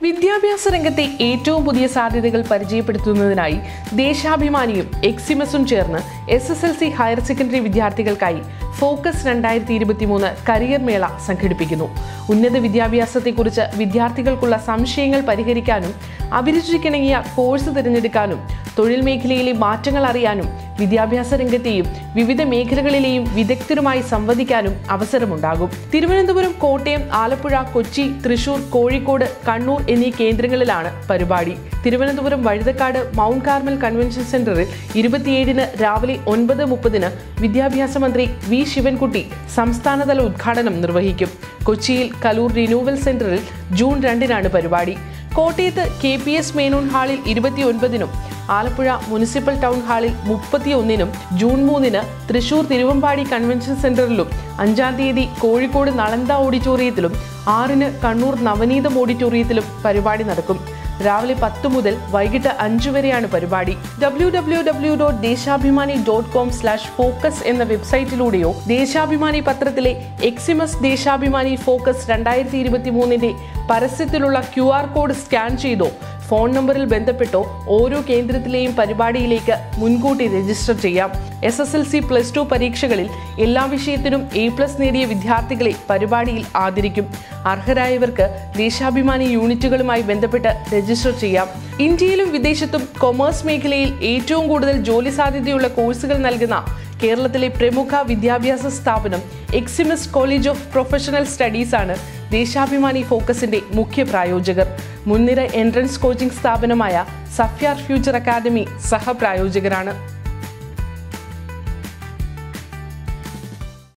വിദ്യാഭ്യാസ രംഗത്തെ ഏറ്റവും പുതിയ സാധ്യതകൾ പരിചയപ്പെടുത്തുന്നതിനായി ദേശാഭിമാനിയും എക്സിമസും ചേർന്ന് S S L C higher secondary വിദ്യാർത്ഥികൾക്കായി ഫോക്കസ് രണ്ടായിരത്തി ഇരുപത്തി മൂന്ന് കരിയർ മേള സംഘടിപ്പിക്കുന്നു ഉന്നത വിദ്യാഭ്യാസത്തെക്കുറിച്ച് വിദ്യാർത്ഥികൾക്കുള്ള സംശയങ്ങൾ പരിഹരിക്കാനും അഭിരുചിക്കിണങ്ങിയ കോഴ്സ് തിരഞ്ഞെടുക്കാനും തൊഴിൽ മേഖലയിലെ മാറ്റങ്ങൾ അറിയാനും വിദ്യാഭ്യാസ രംഗത്തെയും വിവിധ മേഖലകളിലെയും വിദഗ്ധരുമായി സംവദിക്കാനും അവസരമുണ്ടാകും തിരുവനന്തപുരം കോട്ടയം ആലപ്പുഴ കൊച്ചി തൃശൂർ കോഴിക്കോട് കണ്ണൂർ എന്നീ കേന്ദ്രങ്ങളിലാണ് പരിപാടി Thiruvananthapuram Vazhuthacaud Mount Carmel convention സെന്ററിൽ ഇരുപത്തിയേഴിന് രാവിലെ ഒൻപത് മുപ്പതിന് വിദ്യാഭ്യാസ മന്ത്രി വി ശിവൻകുട്ടി സംസ്ഥാനതല ഉദ്ഘാടനം നിർവഹിക്കും കൊച്ചിയിൽ കലൂർ റിന്യൂവൽ സെന്ററിൽ ജൂൺ രണ്ടിനാണ് പരിപാടി കോട്ടയത്ത് കെ പി എസ് മേനോൻ ഹാളിൽ ഇരുപത്തിയൊൻപതിനും ആലപ്പുഴ മുനിസിപ്പൽ ടൗൺ ഹാളിൽ മുപ്പത്തിയൊന്നിനും ജൂൺ മൂന്നിന് തൃശൂർ തിരുവമ്പാടി കൺവെൻഷൻ സെന്ററിലും അഞ്ചാം തീയതി കോഴിക്കോട് നളന്ദ ഓഡിറ്റോറിയത്തിലും ആറിന് കണ്ണൂർ നവനീതം ഓഡിറ്റോറിയത്തിലും പരിപാടി നടക്കും രാവിലെ പത്ത് മുതൽ വൈകിട്ട് അഞ്ചു വരെയാണ് പരിപാടി W W W dot Deshabhimani dot com slash focus എന്ന വെബ്സൈറ്റിലൂടെയോ ദേശാഭിമാനി പത്രത്തിലെ എക്സിമസ് ദേശാഭിമാനി ഫോക്കസ് രണ്ടായിരത്തി ഇരുപത്തി മൂന്നിന്റെ പരസ്യത്തിലുള്ള ക്യു ആർ കോഡ് സ്കാൻ ചെയ്തോ ഫോൺ നമ്പറിൽ ബന്ധപ്പെട്ടോ ഓരോ കേന്ദ്രത്തിലെയും പരിപാടിയിലേക്ക് മുൻകൂട്ടി രജിസ്റ്റർ ചെയ്യാം S S L C plus two പരീക്ഷകളിൽ എല്ലാ വിഷയത്തിനും എ പ്ലസ് നേടിയ വിദ്യാർത്ഥികളെ പരിപാടിയിൽ ആദരിക്കും അർഹരായവർക്ക് ദേശാഭിമാനി യൂണിറ്റുകളുമായി ബന്ധപ്പെട്ട് രജിസ്റ്റർ ചെയ്യാം ഇന്ത്യയിലും വിദേശത്തും കൊമേഴ്സ് മേഖലയിൽ ഏറ്റവും കൂടുതൽ ജോലി സാധ്യതയുള്ള കോഴ്സുകൾ നൽകുന്ന കേരളത്തിലെ പ്രമുഖ വിദ്യാഭ്യാസ സ്ഥാപനം Eximus college of professional studies ആണ് ദേശാഭിമാനി ഫോക്കസിന്റെ മുഖ്യ പ്രായോജകർ മുൻനിര എൻട്രൻസ് കോച്ചിംഗ് സ്ഥാപനമായ സഫ്യാർ ഫ്യൂച്ചർ അക്കാദമി സഹപ്രായോജകരാണ്